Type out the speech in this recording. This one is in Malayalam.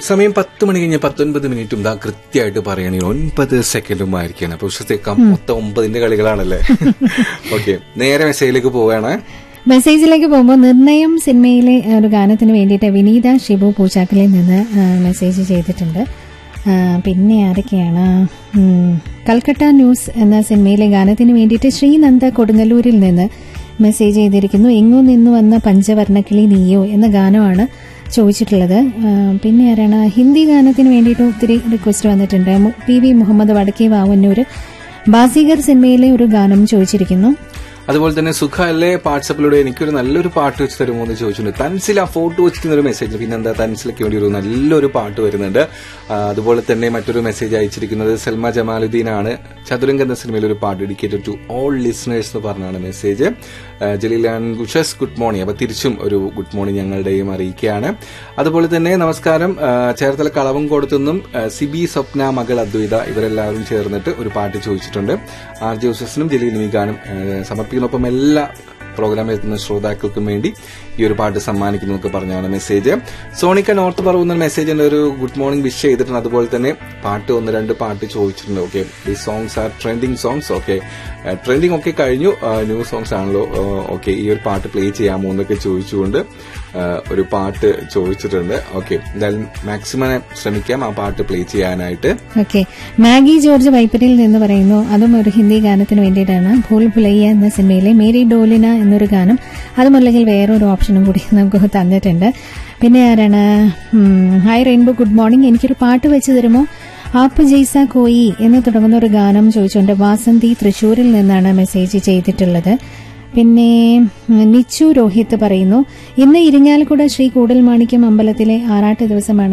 സമയം പത്ത് മണി കഴിഞ്ഞ് പത്തൊൻപത് മിനിറ്റും ദാ കൃത്യമായിട്ട് പറയണെങ്കിൽ ഒൻപത് സെക്കൻഡും ആയിരിക്കണം അപ്പൊ ഉഷത്തേക്കാം മൊത്തം ഒമ്പതിന്റെ കളികളാണല്ലേ ഓക്കെ നേരെ മെസ്സേജിലേക്ക് പോവുകയാണ് മെസ്സേജിലേക്ക് പോകുമ്പോൾ നിർണയം സിനിമയിലെ ഒരു ഗാനത്തിന് വേണ്ടിയിട്ട് വിനീത ഷിബു പൂച്ചാക്കലിൽ നിന്ന് ആ, മെസ്സേജ് ചെയ്തിട്ടുണ്ട് ആ, പിന്നെ ആരൊക്കെയാണ് ഉം, കൽക്കട്ട ന്യൂസ് എന്ന സിനിമയിലെ ഗാനത്തിന് വേണ്ടിയിട്ട് ശ്രീനന്ദ കൊടുങ്ങല്ലൂരിൽ നിന്ന് മെസ്സേജ് ചെയ്തിരിക്കുന്നു എങ്ങോ നിന്നു വന്ന പഞ്ചവർണ്ണക്കിളി നീയോ എന്ന ഗാനമാണ് ചോദിച്ചിട്ടുള്ളത് ആ, പിന്നെ ആരാണ് ഹിന്ദി ഗാനത്തിന് വേണ്ടിയിട്ട് ഒത്തിരി റിക്വസ്റ്റ് വന്നിട്ടുണ്ട് മു- പി വി മുഹമ്മദ് വടക്കേ വാവന്നൂര് ബാസിഗർ സിനിമയിലെ ഒരു ഗാനം ചോദിച്ചിരിക്കുന്നു അതുപോലെ തന്നെ സുഖ അല്ലേ വാട്സപ്പിലൂടെ എനിക്കൊരു നല്ലൊരു പാട്ട് വെച്ച് തരുമോ എന്ന് ചോദിച്ചിട്ടുണ്ട് തൻസിൽ ആ ഫോട്ടോ വെച്ചിരുന്ന ഒരു മെസ്സേജ് പിന്നെ എന്താ തൻസിലേക്ക് വേണ്ടി ഒരു നല്ലൊരു പാട്ട് വരുന്നുണ്ട് ആ, അതുപോലെ തന്നെ മറ്റൊരു മെസ്സേജ് അയച്ചിരിക്കുന്നത് സൽമ ജമാലുദ്ദീൻ ആണ് ചതുരംഗ എന്ന സിനിമയിൽ ഒരു പാട്ട് ഡെഡിക്കേറ്റഡ് ടു ഓൾ ലിസണേഴ്സ് എന്ന് പറഞ്ഞാണ് മെസ്സേജ് ജലീൽ ആൻഡ് ഗുഷസ് ഗുഡ് മോർണിംഗ് അപ്പൊ തിരിച്ചും ഒരു ഗുഡ് മോർണിംഗ് ഞങ്ങളുടെയും അറിയിക്കുകയാണ് അതുപോലെ തന്നെ നമസ്കാരം ആ, ചേർത്തല കളവും കൊടുത്തുനിന്നും ആ, സിബി സ്വപ്ന മകൾ അദ്വൈത ഇവരെല്ലാവരും ചേർന്നിട്ട് ഒരു പാട്ട് ചോദിച്ചിട്ടുണ്ട് ആർ ജെ ഉസസിനും ജലീൽ നിമികാനും സമർപ്പിക്കുന്നൊപ്പം എല്ലാ പ്രോഗ്രാമിൽ എത്തുന്ന ശ്രോതാക്കൾക്കും വേണ്ടി ഈ ഒരു പാട്ട് സമ്മാനിക്കുന്നു എന്നൊക്കെ പറഞ്ഞാണ് മെസ്സേജ് സോണിക്ക നോർത്ത് പറയുന്ന മെസ്സേജ് ഉണ്ട് ഒരു ഗുഡ് മോർണിംഗ് വിഷ് ചെയ്തിട്ടുണ്ട് അതുപോലെ തന്നെ പാട്ട് ഒന്ന് രണ്ട് പാട്ട് ചോദിച്ചിട്ടുണ്ട് ഓക്കെ ഈ songs are trending songs okay trending ഒക്കെ കഴിഞ്ഞു ന്യൂ സോങ്സ് ആണല്ലോ ഓക്കെ ഈ ഒരു പാട്ട് പ്ലേ ചെയ്യാമോ എന്നൊക്കെ ചോദിച്ചുകൊണ്ട് ആ, ഒരു പാട്ട് ചോദിച്ചിട്ടുണ്ട് ഓക്കെ എന്തായാലും മാക്സിമം ശ്രമിക്കാം ആ പാട്ട് പ്ലേ ചെയ്യാനായിട്ട് ഓക്കെ മാഗി ജോർജ് വൈപ്പരിൽ നിന്ന് പറയുന്നു അതും ഒരു ഹിന്ദി ഗാനത്തിന് വേണ്ടിയിട്ടാണ് ഭൂൽ ഭുലയ്യ എന്ന സിനിമയിലെ മേരി ഡോലിന എന്നൊരു ഗാനം അതുമല്ലെങ്കിൽ വേറൊരു ഓപ്ഷനും കൂടി നമുക്ക് തന്നിട്ടുണ്ട് പിന്നെ ആരാണ് ഉം, ഹായ് റെയിൻബോ ഗുഡ് മോർണിംഗ് എനിക്കൊരു പാട്ട് വെച്ച് തരുമോ ആപ്പ് ജയ്സ കോയി എന്ന് തുടങ്ങുന്ന ഒരു ഗാനം ചോദിച്ചുകൊണ്ട് വാസന്തി തൃശൂരിൽ നിന്നാണ് മെസ്സേജ് ചെയ്തിട്ടുള്ളത് പിന്നെ ഉം, നിച്ചു രോഹിത് പറയുന്നു ഇന്ന് ഇരിങ്ങാലക്കുട ശ്രീ കൂടൽമാണിക്യം അമ്പലത്തിലെ ആറാട്ട് ദിവസമാണ്